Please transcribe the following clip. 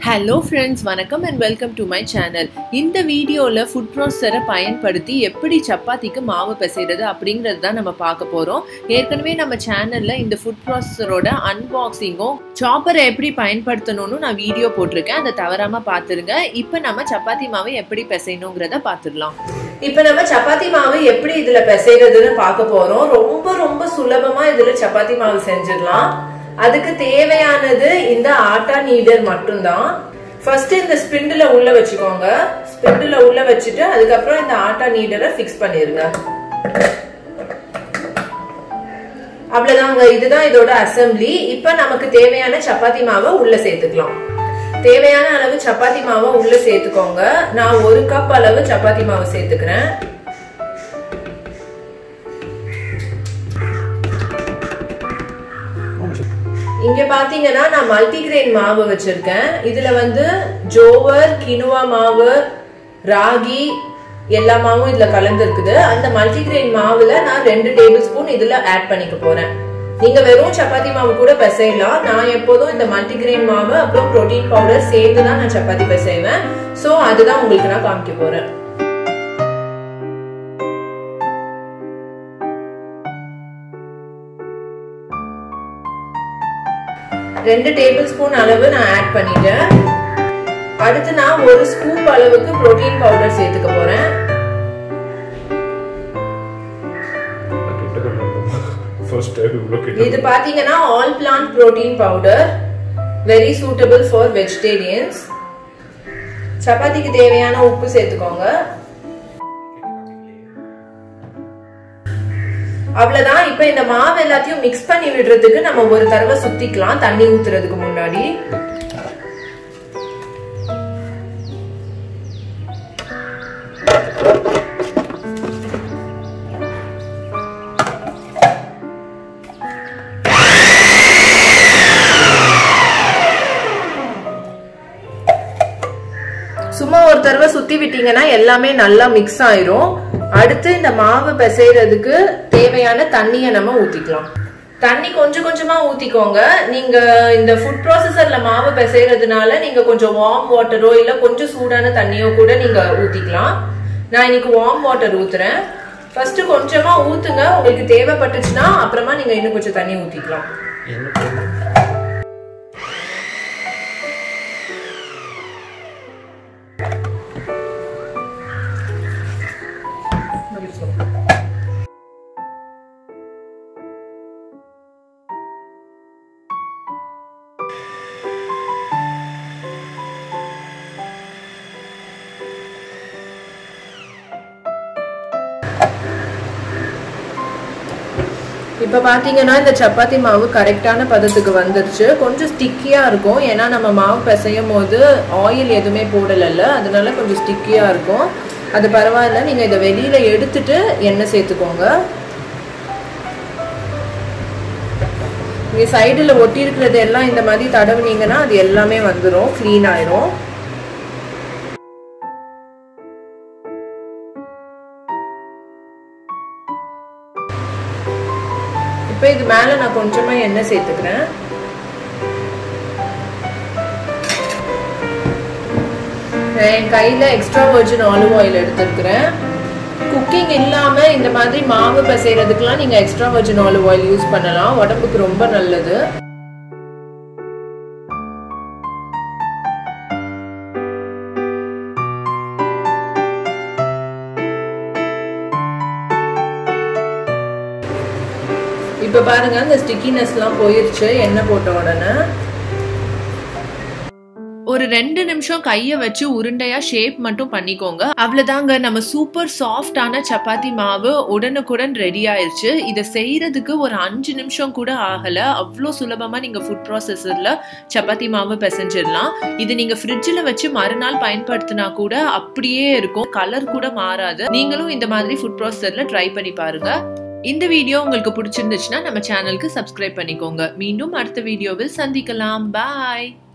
hello friends வணக்கம் and welcome to my channel இந்த வீடியோவில் ஃபுட் ப்ராசஸரை பயன்படுத்தி எப்படி சப்பாத்திக்கு மாவு பிசைறது அப்படிங்கிறது தான் நம்ம பார்க்க போகிறோம் ஏற்கனவே நம்ம சேனலில் இந்த ஃபுட் ப்ராசஸரோட அன்பாக்சிங்கும் சாப்பரை எப்படி பயன்படுத்தணும்னு நான் வீடியோ போட்டிருக்கேன் அதை தவறாமல் பார்த்துருங்க இப்போ நம்ம சப்பாத்தி மாவு எப்படி பிசையணுங்கிறத பார்த்துடலாம் இப்போ நம்ம சப்பாத்தி மாவு எப்படி இதில் பிசைறதுன்னு பார்க்க போகிறோம் ரொம்ப ரொம்ப சுலபமாக இதில் சப்பாத்தி மாவு செஞ்சிடலாம் அதுக்கு தேவையானது இந்த ஆட்டா நீடர் மட்டும்தான் ஃபர்ஸ்ட் இந்த ஸ்பிண்டில் உள்ள வச்சுக்கோங்க ஸ்பிண்டில் உள்ள வச்சுட்டு அதுக்கப்புறம் இந்த ஆட்டா நீடரை ஃபிக்ஸ் பண்ணிருங்க அவ்வளவுதாங்க இதுதான் இதோட அசம்பிளி இப்ப நமக்கு தேவையான சப்பாத்தி மாவை உள்ள சேர்த்துக்கலாம் தேவையான அளவு சப்பாத்தி மாவை உள்ள சேர்த்துக்கோங்க நான் ஒரு கப் அளவு சப்பாத்தி மாவு சேர்த்துக்கிறேன் இங்க பாத்தீங்கன்னா நான் மல்டிகிரெயின் மாவு வச்சிருக்கேன் இதுல வந்து ஜோவர் கினுவா மாவு ராகி எல்லா மாவும் இதுல கலந்து இருக்குது அந்த மல்டிகிரெயின் மாவுல நான் ரெண்டு டேபிள் ஸ்பூன் இதுல ஆட் பண்ணிக்க போறேன் நீங்க வெறும் சப்பாத்தி மாவு கூட பிசையலாம் நான் எப்போதும் இந்த மல்டிகிரெயின் மாவு அப்புறம் ப்ரோட்டீன் பவுடர் சேர்த்து தான் நான் சப்பாத்தி பிசைவேன் ஸோ அதுதான் உங்களுக்கு நான் காமிக்க போறேன் ரெண்டு டேபிள் ஸ்பூன் அளவு நான் ஆட் பண்ணிட்டேன் அடுத்து நான் ஒரு ஸ்கூப் அளவுக்கு புரோட்டீன் பவுடர் சேர்த்துக்க போறேன் இது பாத்தீங்கன்னா all plant protein powder very suitable for vegetarians சப்பாத்திக்கு தேவையான உப்பு சேர்த்துக்கோங்க அவ்வளவுதான் இப்ப இந்த மாவு எல்லாத்தையும் மிக்ஸ் பண்ணி விடுறதுக்கு நம்ம ஒரு தடவை சுத்திக்கலாம் தண்ணி ஊத்துறதுக்கு முன்னாடி சும்மா ஒரு தடவை சுத்தி விட்டீங்கன்னா எல்லாமே நல்லா மிக்ஸ் ஆயிரும் அடுத்து இந்த மாவு பிசைறதுக்கு தேவையான தண்ணியை நம்ம ஊத்திக்கலாம் தண்ணி கொஞ்சம் கொஞ்சமா ஊத்திக்கோங்க நீங்க இந்த ஃபுட் ப்ராசஸர்ல மாவு பிசைறதுனால நீங்க கொஞ்சம் வார்ம் வாட்டரோ இல்ல கொஞ்சம் சூடான தண்ணியோ கூட நீங்க ஊத்திக்கலாம் நான் இன்னைக்கு வார்ம் வாட்டர் ஊத்துறேன் ஃபர்ஸ்ட் கொஞ்சமா ஊத்துங்க உங்களுக்கு தேவைப்பட்டுச்சுன்னா அப்புறமா நீங்க இன்னும் கொஞ்சம் தண்ணி ஊத்திக்கலாம் இப்போ பார்த்தீங்கன்னா இந்த சப்பாத்தி மாவு கரெக்டான பதத்துக்கு வந்துருச்சு கொஞ்சம் ஸ்டிக்கியாக இருக்கும் ஏன்னா நம்ம மாவு பிசையும் போது ஆயில் எதுவுமே போடலைல்ல அதனால கொஞ்சம் ஸ்டிக்கியாக இருக்கும் அது பரவாயில்ல நீங்கள் இதை வெளியில் எடுத்துட்டு எண்ணெய் சேர்த்துக்கோங்க இங்கே சைடில் ஒட்டி இருக்கிறது எல்லாம் இந்த மாதிரி தடவுனீங்கன்னா அது எல்லாமே வந்துடும் க்ளீன் ஆயிரும் இப்போ இது மேலே நான் கொஞ்சமாக எண்ணெய் சேர்த்துக்கிறேன் என் கையில் எக்ஸ்ட்ரா வர்ஜின் ஆலிவ் ஆயில் எடுத்துருக்கிறேன் குக்கிங் இல்லாமல் இந்த மாதிரி மாவு பிசைறதுக்கெலாம் நீங்கள் extra virgin olive oil use பண்ணலாம் உடம்புக்கு ரொம்ப நல்லது இப்போ பாருங்க இந்த ஸ்டிக்கினஸ்லாம் போயிருச்சு எண்ணெய் போட்ட உடனே ஒரு ரெண்டு நிமிஷம் கையை வச்சு உருண்டையா ஷேப் மட்டும் பண்ணிக்கோங்க அவ்வளவுதாங்க நம்ம சூப்பர் சாஃப்டான சப்பாத்தி மாவு உடனுக்குடன் ரெடி ஆயிருச்சு இதை செய்யறதுக்கு ஒரு அஞ்சு நிமிஷம் கூட ஆகல அவ்வளோ சுலபமா நீங்க ஃபுட் ப்ராசஸர்ல சப்பாத்தி மாவு பிசைஞ்சிடலாம் இது நீங்க ஃப்ரிட்ஜில் வச்சு மறுநாள் பயன்படுத்தினா கூட அப்படியே இருக்கும் கலர் கூட மாறாது நீங்களும் இந்த மாதிரி ஃபுட் ப்ராசஸர்ல ட்ரை பண்ணி பாருங்க இந்த வீடியோ உங்களுக்கு பிடிச்சிருந்துச்சுன்னா நம்ம சேனலுக்கு சப்ஸ்கிரைப் பண்ணிக்கோங்க மீண்டும் அடுத்த வீடியோவில் சந்திக்கலாம் பாய்